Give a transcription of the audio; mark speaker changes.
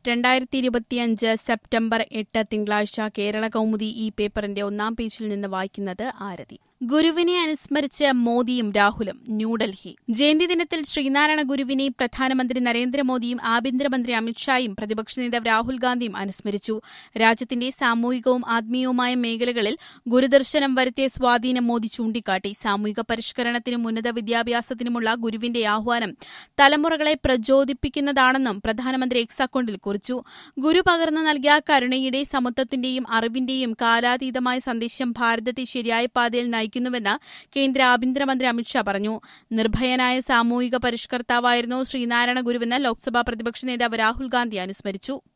Speaker 1: രണ്ടായിരത്തി ഇരുപത്തിയഞ്ച് സെപ്റ്റംബർ എട്ട് തിങ്കളാഴ്ച കേരള കൗമുദി ഈ പേപ്പറിന്റെ ഒന്നാം പേജിൽ നിന്ന് വായിക്കുന്നത് ആരതി ഗുരുവിനെ അനുസ്മരിച്ച് മോദിയും രാഹുലും ന്യൂഡൽഹി ജയന്തി ദിനത്തിൽ ശ്രീനാരായണ ഗുരുവിനെ പ്രധാനമന്ത്രി നരേന്ദ്രമോദിയും ആഭ്യന്തരമന്ത്രി അമിത്ഷായും പ്രതിപക്ഷ നേതാവ് രാഹുൽ ഗാന്ധിയും അനുസ്മരിച്ചു രാജ്യത്തിന്റെ സാമൂഹികവും ആത്മീയവുമായ മേഖലകളിൽ ഗുരുദർശനം വരുത്തിയ സ്വാധീനം മോദി ചൂണ്ടിക്കാട്ടി സാമൂഹിക പരിഷ്കരണത്തിനും ഉന്നത വിദ്യാഭ്യാസത്തിനുമുള്ള ഗുരുവിന്റെ ആഹ്വാനം തലമുറകളെ പ്രചോദിപ്പിക്കുന്നതാണെന്നും പ്രധാനമന്ത്രി എക്സ് അക്കൌണ്ടിൽ കുറിച്ചു ഗുരു പകർന്നു നൽകിയ കരുണയുടെ സമത്വത്തിന്റെയും അറിവിന്റെയും കാലാതീതമായ സന്ദേശം ഭാരതത്തെ ശരിയായ പാതയിൽ നയിക്കുന്നുവെന്ന് കേന്ദ്ര ആഭ്യന്തരമന്ത്രി അമിത്ഷാ പറഞ്ഞു നിർഭയനായ സാമൂഹിക പരിഷ്കർത്താവായിരുന്നു ശ്രീനാരായണ ഗുരുവെന്ന് ലോക്സഭാ പ്രതിപക്ഷ നേതാവ് രാഹുൽ ഗാന്ധി അനുസ്മരിച്ചു